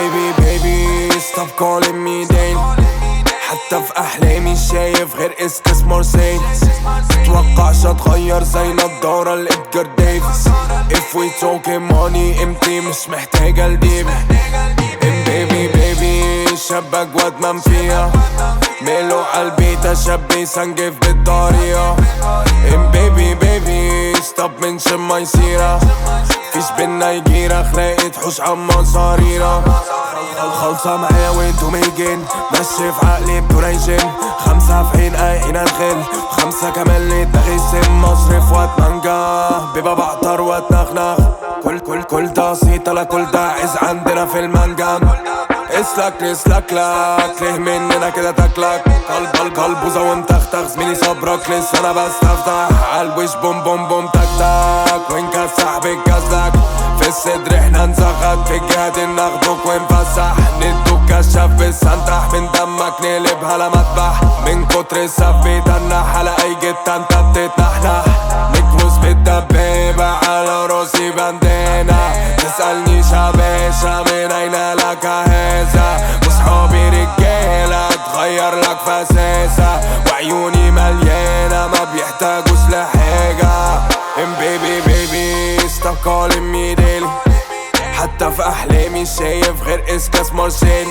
baby baby stop calling me daily حتى في احلامي شايف غير اسكس مرسيدس متوقعش اتغير زي نضارة لإدجار ديفيس If we talking money امتي مش محتاجة لديبي ام بيبي بيبي شاب اجود من فيها ميلو عالبيتا شاب يسنجف بالطريقة ام بيبي بيبي ستوب منشن ما يصيرها فيش بينا يجيرة خلاقي تحوش عما صاريرة خلصة معايا وانتو ميجين ماشي في عقلي بدون اي جن خمسة في حين اين الخل خمسة كمان لدماغي سن مصرف وقت مانجا بيبقى بعطر وقت نخنخ كل كل كل ده صيت لا كل ده عز عندنا في المنجم اسلك اسلك لك ليه مننا كده تاكلك قلب قلب قلب وزا ومتختخ زميلي صبرك لسه انا بستفتح عالوش بوم بوم بوم تك تك وين كان صاحبك جازلك في الصدر احنا نزغط في الجهات ناخدك ونفسح ندوك كشاف بالسنتح من دمك نقلبها لمذبح من كتر السف تنح على اي جت انت بتتنحنح مكبوس بالدبابة على راسي بندانة تسألني شباشة من اين لك هذا وصحابي رجالة تغير لك فساسة وعيوني مليانة ما بيحتاجوش لحاجة ام بيبي بيبي stop calling me daily حتى في احلامي شايف غير اسكاس مارسيل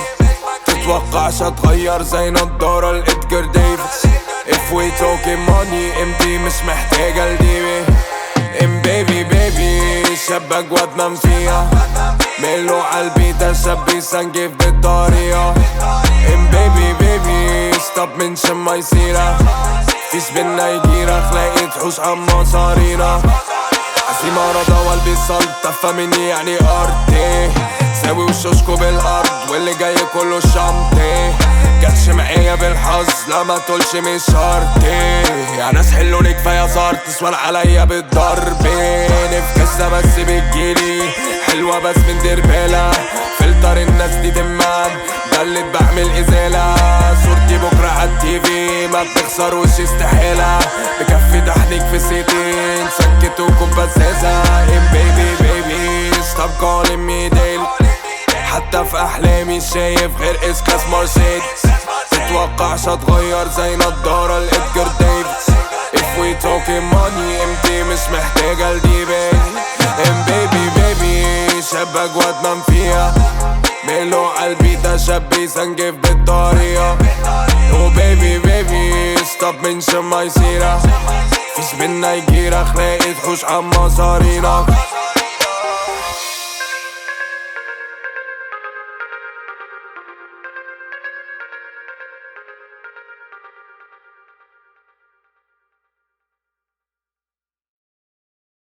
تتوقعش اتغير زي نضارة لإدجار ديفيس If we talking money امتي مش محتاجة لديبي ام بيبي بيبي شاب اجود من فيها ميلو عالبيتا شاب يسنجف بالطريقة ام بيبي بيبي ستوب منشن ما يصيرها فيش بينا يجيرة خلاقي تحوش عما صارينا عزيمة رضا والبس سلطة فمني يعني ارتي ساوي وشوشكو بالارض واللي جاي كله شنطي جاتش معايا بالحظ لا ما تقولش مش شرطي يا ناس حلوني كفايه صار تسوال عليا بالضرب نفكسة بس بتجيلي حلوة بس من دربالة فلتر الناس دي دمان ده اللي بعمل ازالة صورتي بكرة عالتيفي ما بتخسر وش استحالة بكفي تحنيك في سيتي نسكت وكون بزازة ام بيبي بيبي ستوب كولين مي ديلي حتى في احلامي شايف غير اسكاس مرسيدس تتوقعش اتغير زي نضارة لإدجار ديفيس If we talking money امتي مش محتاجة لديبي ام بيبي بيبي شاب اجود من فيها ميلو عالبيتا شاب يسنجف بالطريقة او بيبي بيبي ستوب منشن ما يصيرها فيش بينا يجيرة خلاقي تحوش عما صارينا